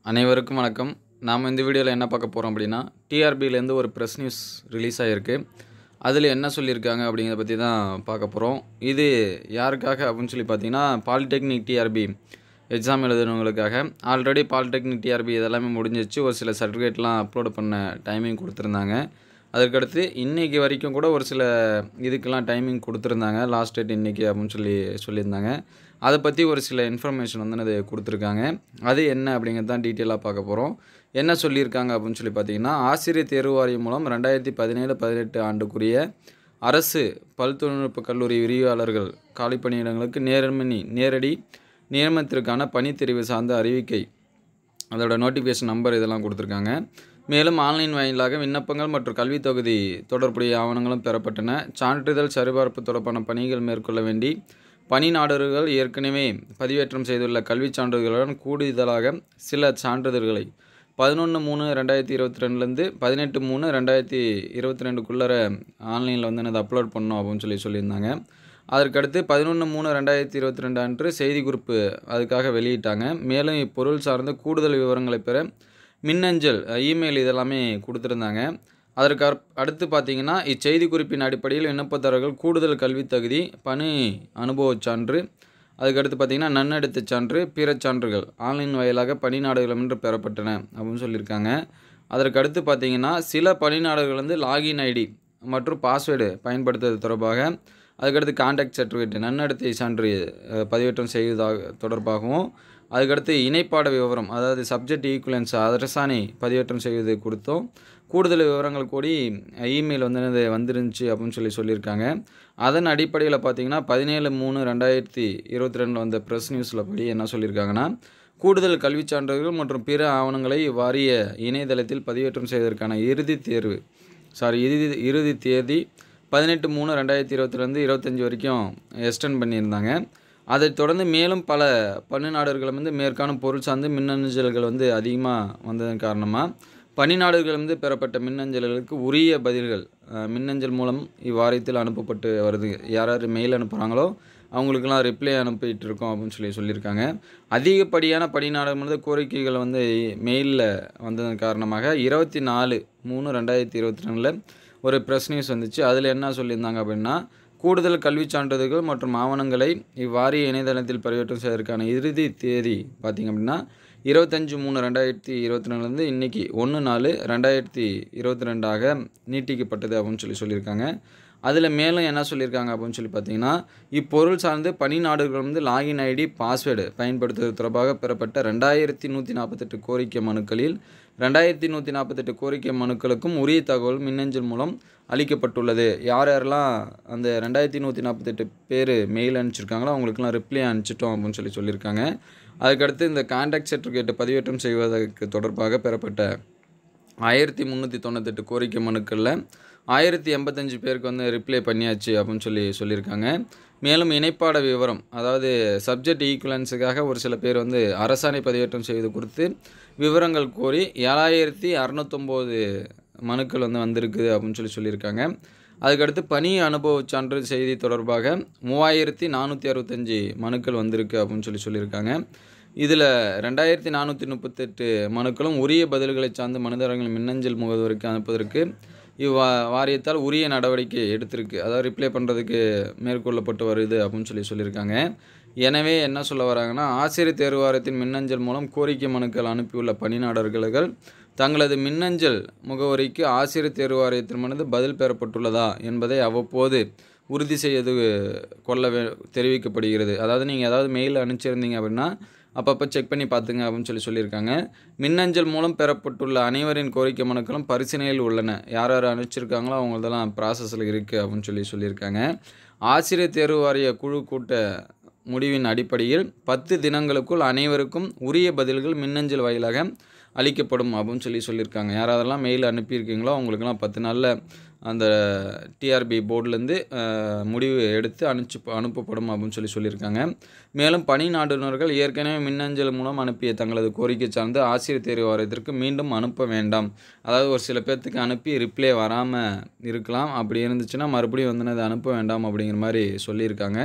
அனைவருக்கும் வணக்கம் நாம் இந்த வீடியோவில் என்ன பார்க்க போகிறோம் அப்படின்னா டிஆர்பியிலேருந்து ஒரு ப்ரெஸ் நியூஸ் ரிலீஸ் ஆகிருக்கு அதில் என்ன சொல்லியிருக்காங்க அப்படிங்கிறத பற்றி தான் பார்க்க போகிறோம் இது யாருக்காக அப்படின்னு சொல்லி பார்த்தீங்கன்னா பாலிடெக்னிக் டிஆர்பி எக்ஸாம் எழுதுனவங்களுக்காக ஆல்ரெடி பாலிடெக்னிக் டிஆர்பி இதெல்லாமே முடிஞ்சிச்சு ஒரு சில சர்டிஃபிகேட்லாம் அப்லோட் பண்ண டைமிங் கொடுத்துருந்தாங்க அதற்கடுத்து இன்றைக்கி வரைக்கும் கூட ஒரு சில இதுக்கெல்லாம் டைமிங் கொடுத்துருந்தாங்க லாஸ்ட் டேட் இன்றைக்கி அப்படின்னு சொல்லி சொல்லியிருந்தாங்க அதை பற்றி ஒரு சில இன்ஃபர்மேஷன் வந்து அது கொடுத்துருக்காங்க அது என்ன அப்படிங்கிறது தான் டீட்டெயிலாக பார்க்க போகிறோம் என்ன சொல்லியிருக்காங்க அப்படின்னு சொல்லி பார்த்தீங்கன்னா ஆசிரியர் தேர்வு வாரியம் மூலம் ரெண்டாயிரத்தி பதினேழு பதினெட்டு ஆண்டுக்குரிய அரசு பல் தொழில்நுட்ப கல்லூரி விரிவாளர்கள் காலி பணியிடங்களுக்கு நேர்மணி நேரடி நியமனத்திற்கான பணித்தெரிவு சார்ந்த அறிவிக்கை அதோட நோட்டிஃபிகேஷன் நம்பர் இதெல்லாம் கொடுத்துருக்காங்க மேலும் ஆன்லைன் வாயிலாக விண்ணப்பங்கள் மற்றும் கல்வித் தொகுதி தொடர்புடைய ஆவணங்களும் பெறப்பட்டன சான்றிதழ் சரிபார்ப்பு தொடர்பான பணிகள் மேற்கொள்ள வேண்டி பணி நாடர்கள் ஏற்கனவே பதிவேற்றம் செய்துள்ள கல்விச் சான்றிதழ்களுடன் கூடுதலாக சில சான்றிதழ்களை பதினொன்று மூணு ரெண்டாயிரத்தி இருபத்தி ரெண்டுலேருந்து பதினெட்டு மூணு ரெண்டாயிரத்தி இருபத்தி ரெண்டுக்குள்ளே ஆன்லைனில் வந்து என்னது அப்லோட் பண்ணோம் அப்படின்னு சொல்லி சொல்லியிருந்தாங்க அதற்கடுத்து பதினொன்று மூணு ரெண்டாயிரத்தி இருபத்தி ரெண்டு அன்று செய்தி குறிப்பு அதுக்காக வெளியிட்டாங்க மேலும் இப்பொருள் சார்ந்த கூடுதல் விவரங்களை பெற மின்னஞ்சல் இமெயில் இதெல்லாமே கொடுத்துருந்தாங்க அதற்கு அப்- அடுத்து பார்த்தீங்கன்னா இச்செய்தி குறிப்பின் அடிப்படையில் விண்ணப்பதாரர்கள் கூடுதல் கல்வித் தகுதி பணி அனுபவச் சான்று அதுக்கடுத்து பார்த்தீங்கன்னா நன்னடத்தைச் சான்று பிறச் சான்றுகள் ஆன்லைன் வாயிலாக பணி நாடுகளமின்று பெறப்பட்டன அப்படின்னு சொல்லியிருக்காங்க அதற்கு அடுத்து பார்த்தீங்கன்னா சில பணி நாடுகள் வந்து லாகின் ஐடி மற்றும் பாஸ்வேர்டு பயன்படுத்துவது தொடர்பாக அதுக்கடுத்து கான்டாக்ட் சர்டிஃபிகேட் நன்னடத்தை சான்று அஹ், பதிவேற்றம் செய்வதாக தொடர்பாகவும் அதுக்கடுத்து இணைப்பாட விவரம் அதாவது சப்ஜெக்ட் ஈக்குவலன்ஸ் அரசாணை பதிவேற்றம் செய்வது கொடுத்தோம் கூடுதல் விவரங்கள் கூடி இமெயில் வந்து என்னது வந்துருந்துச்சு அப்படின்னு சொல்லி சொல்லியிருக்காங்க அதன் அடிப்படையில் பார்த்தீங்கன்னா பதினேழு மூணு ரெண்டாயிரத்தி இருபத்தி ரெண்டில் வந்த ப்ரெஸ் நியூஸில் படி என்ன சொல்லியிருக்காங்கன்னா கூடுதல் கல்விச் சான்றிதழ்கள் மற்றும் பிற ஆவணங்களை வாரிய இணையதளத்தில் பதிவேற்றம் செய்வதற்கான இறுதி தேர்வு சாரி இறுதி இறுதி தேதி பதினெட்டு மூணு ரெண்டாயிரத்தி இருபத்திலேருந்து இருபத்தஞ்சி வரைக்கும் எக்ஸ்டெண்ட் பண்ணியிருந்தாங்க அதைத் தொடர்ந்து மேலும் பல பணி நாடுகள் வந்து மேற்காணும் பொருள் சார்ந்து மின்னஞ்சல்கள் வந்து அதிகமாக வந்ததன் காரணமாக பணி நாடுகள் வந்து பெறப்பட்ட மின்னஞ்சல்களுக்கு உரிய பதில்கள் அஹ், மின்னஞ்சல் மூலம் இவ்வாரியத்தில் அனுப்பப்பட்டு வருது யார் யார் மெயில் அனுப்புகிறாங்களோ அவங்களுக்கெல்லாம் ரிப்ளை அனுப்பிட்டு இருக்கோம் அப்படின்னு சொல்லி சொல்லியிருக்காங்க அதிகப்படியான பணி நாடுகள கோரிக்கைகள் வந்து மெயிலில் வந்ததன் காரணமாக இருபத்தி நாலு மூணு ரெண்டாயிரத்தி இருபத்தி ரெண்டில் ஒரு ப்ரெஸ் நியூஸ் வந்துச்சு அதில் என்ன சொல்லியிருந்தாங்க அப்படின்னா கூடுதல் கல்விச் சான்றிதழ்கள் மற்றும் ஆவணங்களை இவ்வாரிய இணையதளத்தில் பதிவேற்றம் செய்வதற்கான இறுதி தேதி பார்த்திங்க அப்படின்னா இருபத்தஞ்சி மூணு ரெண்டாயிரத்தி இருபத்தி ரெண்டுலேருந்து இன்றைக்கி ஒன்று நாலு ரெண்டாயிரத்தி இருபத்தி ரெண்டாக நீட்டிக்கப்பட்டது அப்படின்னு சொல்லி சொல்லியிருக்காங்க அதில் மேலும் என்ன சொல்லியிருக்காங்க அப்படின்னு சொல்லி பார்த்தீங்கன்னா இப்பொருள் சார்ந்து பணி நாடுகள் வந்து லாகின் ஐடி பாஸ்வேர்டு பயன்படுத்துவது தொடர்பாக பெறப்பட்ட ரெண்டாயிரத்தி நூற்றி நாற்பத்தெட்டு கோரிக்கை மனுக்களில் ரெண்டாயிரத்தி நூற்றி நாற்பத்தெட்டு கோரிக்கை மனுக்களுக்கும் உரிய தகவல் மின்னஞ்சல் மூலம் அளிக்கப்பட்டுள்ளது யார் யாரெல்லாம் அந்த ரெண்டாயிரத்தி நூற்றி நாற்பத்தெட்டு பேர் மெயில் அனுப்பிச்சிருக்காங்களோ அவங்களுக்குலாம் ரிப்ளை அனுப்பிச்சிட்டோம் அப்படின்னு சொல்லி சொல்லியிருக்காங்க அதுக்கடுத்து இந்த கான்டாக்ட் சர்டிஃபிகேட்டை பதிவேற்றம் செய்வதற்கு தொடர்பாக பெறப்பட்ட ஆயிரத்தி முந்நூற்றி தொண்ணூத்தெட்டு கோரிக்கை மனுக்களில் ஆயிரத்தி எண்பத்தஞ்சு பேருக்கு வந்து ரிப்ளை பண்ணியாச்சு அப்படின்னு சொல்லி சொல்லியிருக்காங்க மேலும் இணைப்பாட விவரம் அதாவது சப்ஜெக்ட் ஈக்குவலன்ஸுக்காக ஒரு சில பேர் வந்து அரசாணை பதிவேற்றம் செய்வது குறித்து விவரங்கள் கோரி ஏழாயிரத்தி அறநூத்தொம்போது மனுக்கள் வந்து வந்திருக்கு அப்படின்னு சொல்லி சொல்லியிருக்காங்க அதுக்கடுத்து பணி அனுபவ சான்று செய்தி தொடர்பாக மூவாயிரத்தி நானூற்றி அறுபத்தஞ்சி மனுக்கள் வந்திருக்கு அப்படின்னு சொல்லி சொல்லியிருக்காங்க இதில் ரெண்டாயிரத்தி நானூற்றி முப்பத்தெட்டு மனுக்களும் உரிய பதில்களை சார்ந்து மனிதர்கள் மின்னஞ்சல் முகவருக்கு அனுப்புவதற்கு இவ்வா வாரியத்தால் உரிய நடவடிக்கை எடுத்திருக்கு அதாவது ரிப்ளை பண்ணுறதுக்கு மேற்கொள்ளப்பட்டு வருது அப்படின்னு சொல்லி சொல்லியிருக்காங்க எனவே என்ன சொல்ல வராங்கன்னா ஆசிரியர் தேர்வு வாரியத்தின் மின்னஞ்சல் மூலம் கோரிக்கை மனுக்கள் அனுப்பியுள்ள பணிநாடர்கள் தங்களது மின்னஞ்சல் முகவரிக்கு ஆசிரியர் தேர்வு வாரியத்திடமிருந்து பதில் பெறப்பட்டுள்ளதா என்பதை அவ்வப்போது உறுதி செய்து கொள்ள வே தெரிவிக்கப்படுகிறது அதாவது நீங்கள் ஏதாவது மெயில் அனுப்பிச்சிருந்தீங்க அப்படின்னா அப்பப்போ செக் பண்ணி பார்த்துங்க அப்படின்னு சொல்லி சொல்லியிருக்காங்க மின்னஞ்சல் மூலம் பெறப்பட்டுள்ள அனைவரின் கோரிக்கை மனுக்களும் பரிசீலனையில் உள்ளன யார் யார் அனுப்பிச்சிருக்காங்களோ அவங்களதெல்லாம் ப்ராசஸில் இருக்குது அப்படின்னு சொல்லி சொல்லியிருக்காங்க ஆசிரியர் தேர்வு வாரிய குழு கூட்ட முடிவின் அடிப்படையில் பத்து தினங்களுக்குள் அனைவருக்கும் உரிய பதில்கள் மின்னஞ்சல் வாயிலாக அளிக்கப்படும் அப்படின்னு சொல்லி சொல்லியிருக்காங்க யாராவதெல்லாம் மெயில் அனுப்பியிருக்கீங்களோ அவங்களுக்கெல்லாம் பத்து நாளில் அந்த டிஆர்பி போர்ட்லேருந்து முடிவு எடுத்து அனுப்பிச்சு அனுப்பப்படும் அப்படின்னு சொல்லி சொல்லியிருக்காங்க மேலும் பணி நாடுனர்கள் ஏற்கனவே மின்னஞ்சல் மூலம் அனுப்பிய தங்களது கோரிக்கை சார்ந்து ஆசிரியர் தேர்வு வாரியத்திற்கு மீண்டும் அனுப்ப வேண்டாம் அதாவது ஒரு சில பேர்த்துக்கு அனுப்பி ரிப்ளை வராமல் இருக்கலாம் அப்படி இருந்துச்சுன்னா மறுபடியும் வந்து அதை அனுப்ப வேண்டாம் அப்படிங்கிற மாதிரி சொல்லியிருக்காங்க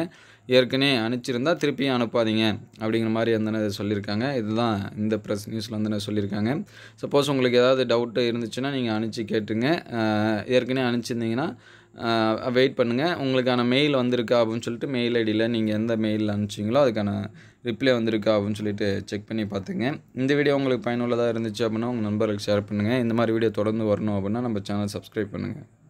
ஏற்கனவே அனுப்பிச்சிருந்தா திருப்பியும் அனுப்பாதீங்க அப்படிங்கிற மாதிரி வந்து சொல்லியிருக்காங்க இதுதான் இந்த ப்ரெஸ் நியூஸில் வந்து சொல்லியிருக்காங்க சப்போஸ் உங்களுக்கு ஏதாவது டவுட்டு இருந்துச்சுன்னா நீங்கள் அனுப்பிச்சி கேட்டுங்க அஹ் ஏற்கனவே அனுப்பிச்சிருந்தீங்கன்னா வெயிட் பண்ணுங்கள் உங்களுக்கான மெயில் வந்திருக்கா அப்படின்னு சொல்லிட்டு மெயில் ஐடியில் நீங்கள் எந்த மெயிலில் அனுப்பிச்சிங்களோ அதுக்கான ரிப்ளை வந்திருக்கா அப்படின்னு சொல்லிட்டு செக் பண்ணி பார்த்துங்க இந்த வீடியோ உங்களுக்கு பயனுள்ளதாக இருந்துச்சு அப்படின்னா உங்கள் நண்பர்களுக்கு ஷேர் பண்ணுங்கள் இந்த மாதிரி வீடியோ தொடர்ந்து வரணும் அப்படின்னா நம்ம சேனல் சப்ஸ்கிரைப் பண்ணுங்கள்